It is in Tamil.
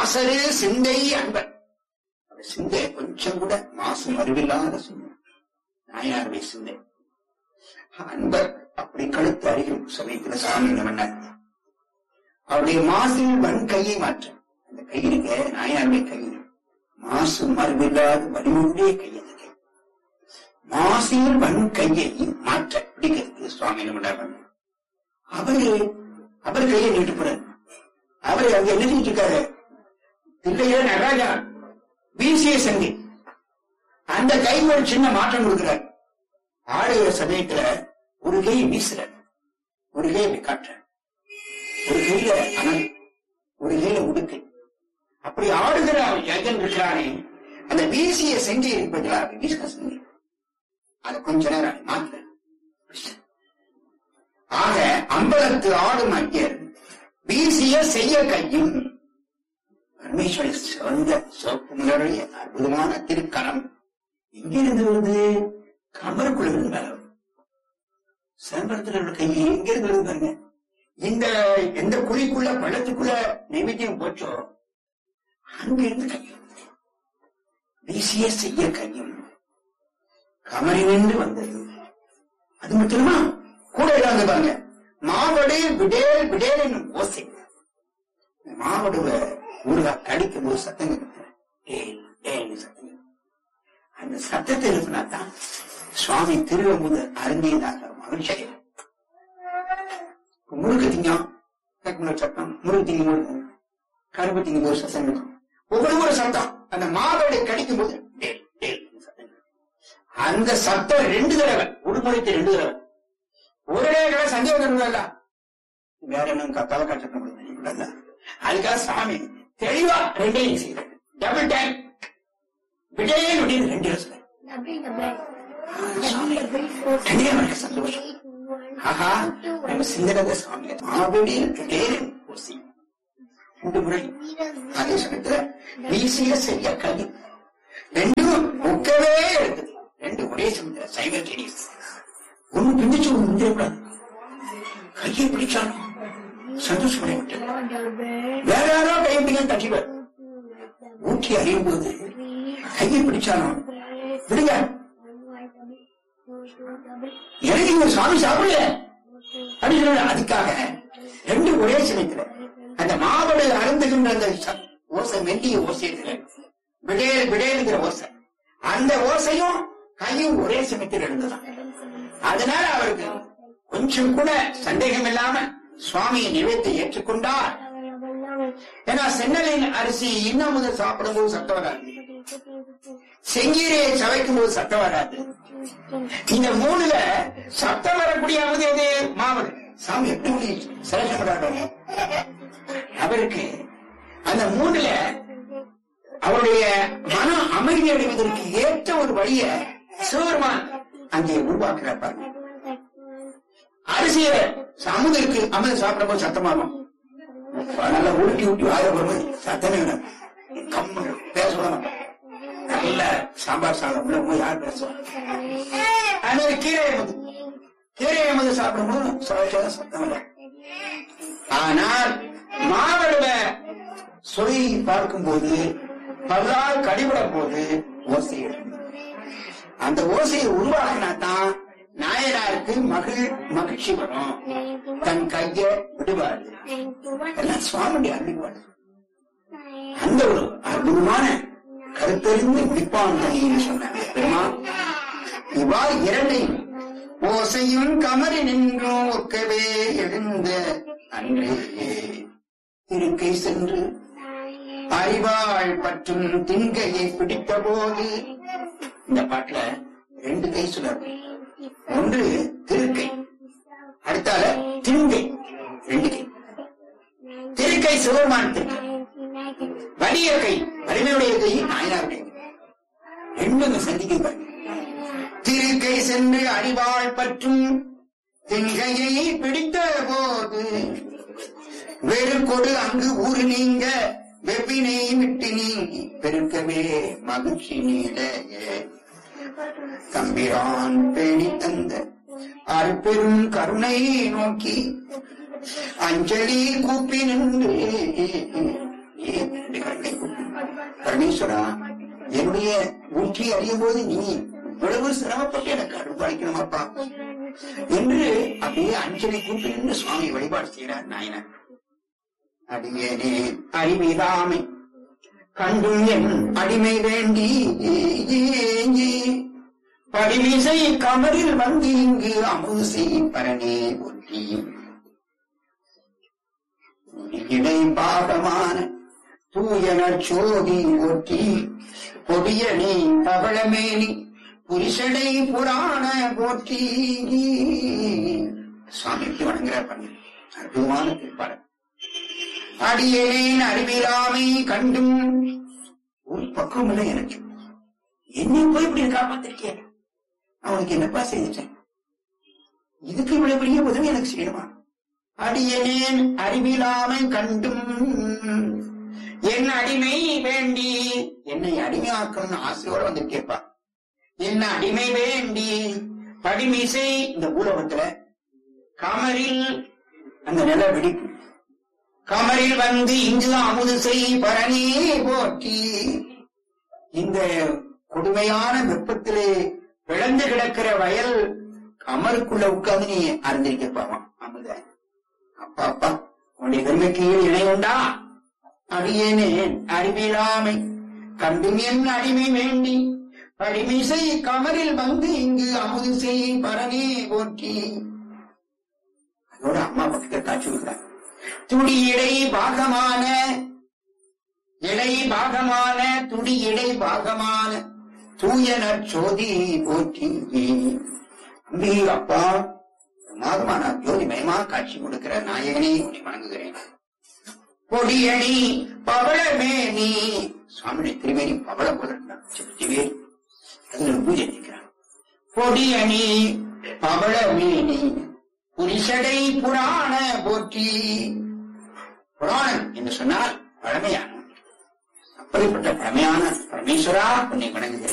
மாசரு சிந்தை அன்பர் அந்த சிந்தை கொஞ்சம் கூட மாசு மறுவில்லாத சிந்தை நாயனாருடைய சிந்தை அன்பர் அப்படி கழுத்து அருகில் சமயத்துல சாமி என்ன பண்ணார் அவருடைய மாசில் வன் கையை மாற்ற அந்த கை இருக்க நாயனாருடைய கை மாசு மறுவில்லாத வடிவுடைய கை அந்த கை மாசில் வன் கையை மாற்ற பிடிக்கிறதுக்கு சுவாமி என்ன பண்ணார் அவரு அவர் கையை நீட்டு போறாரு அவரு அங்க என்ன செஞ்சுட்டு இருக்காரு தில்லையில நடராஜா வீசிய சங்கி அந்த கைக்கு ஒரு சின்ன மாற்றம் கொடுக்கிறார் ஆடுகிற சமயத்துல ஒரு கை வீசுறார் ஒரு கை இப்படி காட்டுறார் ஒரு கையில அனல் ஒரு கையில உடுக்கை அப்படி ஆடுகிற ஜெகன் இருக்கிறானே அந்த வீசிய செங்கி இருப்பதில் வீசுகிற செங்கி அது கொஞ்ச நேரம் மாற்ற ஆக அம்பலத்து ஆடும் ஐயர் வீசிய செய்ய கையும் பரமேஸ்வரி சிறந்த சிவப்பு நிறடைய அற்புதமான திருக்கரம் எங்கிருந்து வருது கமருக்குள்ள இருந்து மேல வருது. சிதம்பரத்துல உள்ள கை எங்கிருந்து வருது பாருங்க இந்த எந்த குழிக்குள்ள பள்ளத்துக்குள்ள நைவேத்தியம் போச்சோ அங்கிருந்து கை வருது. வீசிய செய்ய கையும் கமரினின்று வந்தது அது மட்டுமா கூட இல்லாங்க பாருங்க மாவடு விடேல் விடேல் என்னும் ஓசை இந்த மாவடுவ ஊறுகாய் கடிக்கும் போது சத்தம் கேட்கிறேன் டேல் டேல்னு சத்தம் கேட்கும். அந்த சத்தத்தை எழுப்பினா தான் சுவாமி திருவமுது அருந்தியதாக மகிழ்ச்சி அடையும். இப்ப முறுக்கு திங்கம் கேட்கணும் சத்தம் முறுக்கு திங்கும் போது கரும்பு திங்கும் போது சத்தம் இருக்கும் ஒவ்வொரு ஒரு சத்தம் அந்த மாவடை கடிக்கும் போது டேல் டேல் சத்தம் கேட்கும். அந்த சத்தம் ரெண்டு தடவை உடுமுறைக்கு ரெண்டு தடவை ஒரு தடவை சந்தேகம் வருவதல்ல வேற என்ன தலை காட்ட முடியாது அதுக்காக சாமி தெளிவா ரெண்டையும் செய்யறாரு டபுள் டைம் விடையே விடியது ரெண்டு வருஷம் ரெண்டே எனக்கு சந்தோஷம் ஆஹா நம்ம சிந்தனத சாமி மாவடியில் விடையே ஊசி ரெண்டு முறை அதே சமயத்துல வீசிய செய்ய கல்வி ரெண்டும் ஒக்கவே இருக்குது ரெண்டு ஒரே சமயத்துல சைமல்டேனியஸ் ஒண்ணு பிடிச்சு ஒண்ணு முடியக்கூடாது கையை பிடிச்சாலும் சந்தோஷம் அடைய விட்டது வேற யாரோ கையை பிடிக்க தட்டிவார் ஊற்றி அறியும் போது கையை பிடிச்சாலும் விடுங்க எனக்கு இங்க சுவாமி சாப்பிடல அப்படின்னு சொல்லல. அதுக்காக ரெண்டு ஒரே சமயத்துல அந்த மாவடு அருந்துகின்ற அந்த ச- ஓசை மெல்லிய ஓசை இருக்குல்ல, விடேல் விடேலுங்கிற ஓசை அந்த ஓசையும் கையும் ஒரே சமயத்தில் இருந்ததான் அதனால அவருக்கு கொஞ்சம் கூட சந்தேகம் இல்லாம சுவாமியின் நிவேத்தை ஏற்றுக்கொண்டார் ஏன்னா சென்னலின் அரிசி இன்னும் முதல் சாப்பிடும்போது சத்தம் வராது செங்கீரையை சவைக்கும் போது சத்தம் வராது இந்த மூணுல சத்தம் வரக்கூடிய அமுது எது மாவடு சாமி எப்படி செலக்ஷன் பண்றாரு அவருக்கு அந்த மூணுல அவருடைய மனம் அமைதி அடைவதற்கு ஏற்ற ஒரு வழிய சிவபெருமான் அங்கே உருவாக்குறார் பாருங்க அரிசிய அமுதருக்கு அமுத சாப்பிடும்போது சத்தமாகும் நல்லா உருட்டி ஊட்டி வாழ வரும்போது சத்தமே வேணும் கம்மு பேச விட மாட்டோம் நல்ல சாம்பார் சாதம் உள்ள போய் யார் பேசுவாங்க அது மாதிரி கீரை அமுது கீரை அமுது சாப்பிடும்போது சுவைச்சாத சத்தம் இல்லை ஆனால் மாவடுவ சுவை பார்க்கும்போது பல்லால் கடிபடும் போது ஓசை எழும். அந்த ஓசையை உருவாக்கினா தான் நாயனாருக்கு மகிழ் மகிழ்ச்சி வரும் தன் கைய விடுவாரு எல்லாம் சுவாமியுடைய அருள்வாடு அந்த ஒரு அற்புதமான கருத்தறிந்து விற்பான் தனின்னு சொன்னாங்க பெருமாள் இவ்வாறு இரண்டையும் ஓசையும் கமறி நின்றும் ஒக்கவே எழுந்த அன்றே இருக்கை சென்று அறிவாள் பற்றும் திண்கையை பிடித்த போது இந்த பாட்டுல ரெண்டு கை சொல்றாரு ஒன்று திருக்கை அடுத்தால திண்கை ரெண்டு கை திருக்கை சிவருமான் திருக்கை வலிய கை வலிமையுடைய கை நாயனாருடைய கை ரெண்டும் சந்திக்க பாருங்க திருக்கை சென்று அறிவாள் பற்றும் திண்கையை பிடித்த போது வேறு கொடு அங்கு ஊரு நீங்க வெப்பினை விட்டு நீங்கி பெருக்கவே மகிழ்ச்சி நீட தம்பிரான் பேணி தந்த அருப்பெரும் கருணை நோக்கி அஞ்சலி கூப்பி நின்று அப்படியே ரெண்டு கரங்களை கூப்பி, பரமேஸ்வரா என்னுடைய ஊற்றி அறியும் போது நீ இவ்வளவு சிரமப்பட்டு எனக்கு அருள் அளிக்கணுமாப்பா என்று அப்படியே அஞ்சலி கூப்பி நின்று சுவாமி வழிபாடு செய்கிறார் நாயனார் அடியேனே அறிவிதாமை கண்டும் என் அடிமை வேண்டி படிமிசை கமரில் வந்து இங்கு அமுசை பரணே ஒட்டி இடை பாகமான தூயனர் சோதி ஒட்டி கொடியணி பவளமேனி புரிஷடை புராண போற்றி சுவாமிக்கு வணங்குற பண்ணு அற்புதமான திருப்பாடல் அடியேன் அறிவிலாமை கண்டும் ஒரு பக்குவம் இல்லை எனக்கு என்னை போய் இப்படி காப்பாத்திருக்கேன் அவனுக்கு என்னப்பா செஞ்சுட்டேன் இதுக்கு இவ்வளவு பெரிய உதவி எனக்கு செய்யணுமா அடியேன் அறிவிலாமை கண்டும் என் அடிமை வேண்டி என்னை அடிமையாக்கணும்னு ஆசையோட வந்திருக்கேப்பா என்ன அடிமை வேண்டி படிமிசை இந்த பூலோகத்துல கமரில் அந்த நில வெடிப்பு கமரில் வந்து இங்கு அமுது செய் பரணி போற்றி இந்த கொடுமையான வெப்பத்திலே விளந்து கிடக்கிற வயல் கமருக்குள்ள உட்கார்ந்து நீ அறிந்திருக்க பாவம் அமுத அப்பா அப்பா உன்னுடைய பெருமைக்கு இணை உண்டா அடியேனே அறிவிலாமை கண்டும் என் அடிமை வேண்டி படிமிசை கமரில் வந்து இங்கு அமுது செய் பரணி போற்றி அதோட அம்மா பக்கத்தை காட்சி விடுறாங்க துடி இடை பாகமான இடை பாகமான துடி இடை பாகமான தூயனர் சோதி போற்றி அம்பி அப்பா பிரமாதமான ஜோதிமயமா காட்சி கொடுக்கிற நாயகனே உன்னை வணங்குகிறேன் கொடியணி பவளமேனி சுவாமி திருமேனி பவள புலர்ந்தான் சிவத்திவேல் அதுல பூஜை நிற்கிறான் கொடியணி பவளமேனி புரிஷடை புராண போற்றி புராணம் என்று சொன்னால் பழமையான அப்படிப்பட்ட பழமையான பரமேஸ்வரா உன்னை வணங்குகிறேன்